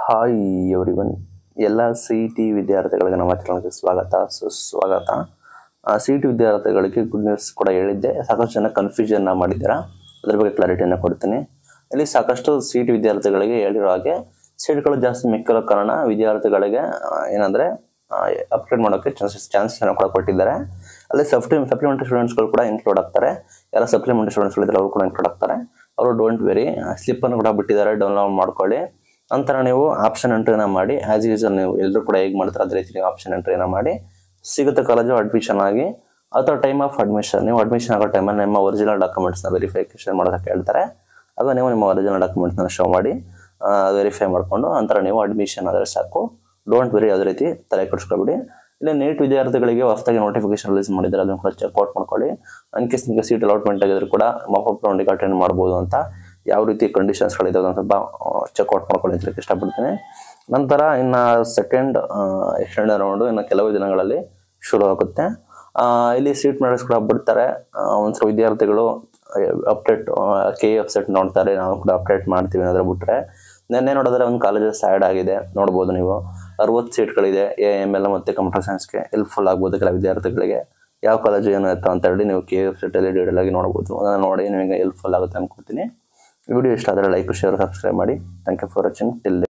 hi everyone ಎಲ್ಲ C E T ವಿದ್ಯಾರ್ಥಿಗಳಿಗೆ ನಮ್ಮ ಚಾನಲ್ಗೆ ಸ್ವಾಗತ ಸುಸ್ವಾಗತ ಸಿ ಇ ಟಿ ವಿದ್ಯಾರ್ಥಿಗಳಿಗೆ ಗುಡ್ ನ್ಯೂಸ್ ಕೂಡ ಹೇಳಿದ್ದೆ ಸಾಕಷ್ಟು ಜನ ಕನ್ಫ್ಯೂಷನ್ನ ಮಾಡಿದ್ದೀರಾ ಅದ್ರ ಬಗ್ಗೆ ಕ್ಲಾರಿಟಿಯನ್ನು ಕೊಡ್ತೀನಿ ಇಲ್ಲಿ ಸಾಕಷ್ಟು ಸಿ ಇ ಟಿ ವಿದ್ಯಾರ್ಥಿಗಳಿಗೆ ಹೇಳಿರೋ ಹಾಗೆ ಸೀಟ್ಗಳು ಜಾಸ್ತಿ ಮಿಕ್ಕಿರೋ ಕಾರಣ ವಿದ್ಯಾರ್ಥಿಗಳಿಗೆ ಆ, ಏನಂದ್ರೆ ಅಪ್ಗ್ರೇಡ್ ಮಾಡೋಕ್ಕೆ ಚಾನ್ಸಸ್ ಚಾನ್ಸಸ್ ಕೂಡ ಕೊಟ್ಟಿದ್ದಾರೆ ಅಲ್ಲಿ ಸಪ್ಲಿ ಸಪ್ಲಿಮೆಂಟರಿ ಸ್ಟೂಡೆಂಟ್ಸ್ಗಳು ಕೂಡ ಇನ್ಕ್ಲೂಡ್ ಆಗ್ತಾರೆ ಎಲ್ಲ ಸಪ್ಲಿಮೆಂಟರಿ ಸ್ಟೂಡೆಂಟ್ಸ್ಗಳು ಇದ್ದಾರೆ ಅವರು ಕೂಡ ಇನ್ಕ್ಲೂಡ್ ಆಗ್ತಾರೆ ಅವರು ಡೋಂಟ್ ವೆರಿ ಸ್ಲಿಪ್ಪನ್ನು ಕೂಡ ಬಿಟ್ಟಿದ್ದಾರೆ ಡೌನ್ಲೋಡ್ ಮಾಡ್ಕೊಳ್ಳಿ ನಂತರ ನೀವು ಆಪ್ಷನ್ ಎಂಟ್ರಿನ ಮಾಡಿ ಆಸ್ ಯೂಸಲ್ ನೀವು ಎಲ್ಲರೂ ಕೂಡ ಹೇಗೆ ಮಾಡ್ತಾರೆ ಅದೇ ರೀತಿ ನೀವು ಆಪ್ಷನ್ ಎಂಟ್ರಿನ ಮಾಡಿ ಸಿಗುತ್ತೆ ಕಾಲೇಜು ಅಡ್ಮಿಷನ್ ಆಗಿ ಅಥವಾ ಟೈಮ್ ಆಫ್ ಅಡ್ಮಿಷನ್ ನೀವು ಅಡ್ಮಿಷನ್ ಆಗೋ ಟೈಮಲ್ಲಿ ನಿಮ್ಮ ಒರಿಜಿನಲ್ ಡಾಕ್ಯುಮೆಂಟ್ಸ್ನ ವೆರಿಫಿಕೇಶನ್ ಮಾಡೋದಕ್ಕೆ ಹೇಳ್ತಾರೆ ಆಗ ನೀವು ನಿಮ್ಮ ಒರಿಜಿನಲ್ ಡಾಕ್ಯುಮೆಂಟ್ಸ್ನ ಶೋ ಮಾಡಿ ವೆರಿಫೈ ಮಾಡಿಕೊಂಡು ನಂತರ ನೀವು ಅಡ್ಮಿಷನ್ ಆದರೆ ಸಾಕು ಡೋಂಟ್ ವೆರಿ ಯಾವುದೇ ರೀತಿ ತಲೆ ಕೆಡಿಸ್ಕೊಬೇಡಿ ಇಲ್ಲಿ ನೀಟ್ ವಿದ್ಯಾರ್ಥಿಗಳಿಗೆ ಹೊಸದಾಗಿ ನೋಟಿಫಿಕೇಶನ್ ರಿಲೀಸ್ ಮಾಡಿದ್ದಾರೆ ಅದನ್ನು ಕೂಡ ಚೆಕ್ಔಟ್ ಮಾಡ್ಕೊಳ್ಳಿ ಅನ್ ಕೇಸ್ ನಿಮಗೆ ಸೀಟ್ ಅಲಾಟ್ಮೆಂಟ್ ಆಗಿದ್ರು ಕೂಡ ಮಾಪಪ್ ರೌಂಡಿಗೆ ಅಟೆಂಡ್ ಮಾಡ್ಬೋದು ಅಂತ ಯಾವ ರೀತಿ ಕಂಡೀಷನ್ಸ್ಗಳಿದ್ದಾವೆ ಅಂತ ಸ್ವಲ್ಪ ಚೆಕ್ಔಟ್ ಮಾಡ್ಕೊಳ್ಳಿ ಅಂತ ಹೇಳಕ್ಕೆ ಇಷ್ಟಪಡ್ತೀನಿ ನಂತರ ಇನ್ನು ಸೆಕೆಂಡ್ ಎಕ್ಸ್ಟೆಂಡ್ ರೌಂಡು ಇನ್ನು ಕೆಲವು ದಿನಗಳಲ್ಲಿ ಶುರು ಆಗುತ್ತೆ ಆ, ಇಲ್ಲಿ ಸೀಟ್ ಮೆಡಲ್ಸ್ ಕೂಡ ಬಿಡ್ತಾರೆ ಆ, ಒಂದ್ಸಲ ವಿದ್ಯಾರ್ಥಿಗಳು ಅಪ್ಡೇಟ್ ಕೆ ವೆಬ್ಸೈಟ್ ನೋಡ್ತಾರೆ ನಾವು ಕೂಡ ಅಪ್ಡೇಟ್ ಮಾಡ್ತೀವಿ ಏನಾದರೂ ಬಿಟ್ರೆ ನಿನ್ನೆ ನೋಡಿದ್ರೆ ಒಂದು ಕಾಲೇಜಸ್ ಆ್ಯಡ್ ಆಗಿದೆ ನೋಡ್ಬೋದು ನೀವು ಅರವತ್ತು ಸೀಟ್ಗಳಿದೆ ಎ ಎಮ್ ಎಲ್ ಮತ್ತು ಕಂಪ್ಯೂಟರ್ ಸೈನ್ಸ್ಗೆ ಹೆಲ್ಪ್ಫುಲ್ ಆಗ್ಬೋದು ಕೆಲ ವಿದ್ಯಾರ್ಥಿಗಳಿಗೆ ಯಾವ ಕಾಲೇಜು ಏನು ಇತ್ತು ಅಂತ ಹೇಳಿ ನೀವು ಕೆ ವೆಬ್ಸೈಟಲ್ಲಿ ಡೀಟೇಲ್ ಆಗಿ ನೋಡ್ಬೋದು ಅದನ್ನು ನೋಡಿ ನಿಮಗೆ ಹೆಲ್ಪ್ಫುಲ್ ಆಗುತ್ತೆ ಅನ್ಕೊತೀನಿ ವಿಡಿಯೋ ಇಷ್ಟ ಆದರೆ ಲೈಕ್ ಶೇರ್ ಸಬ್ಸ್ಕ್ರೈಬ್ ಮಾಡಿ thank you for watching till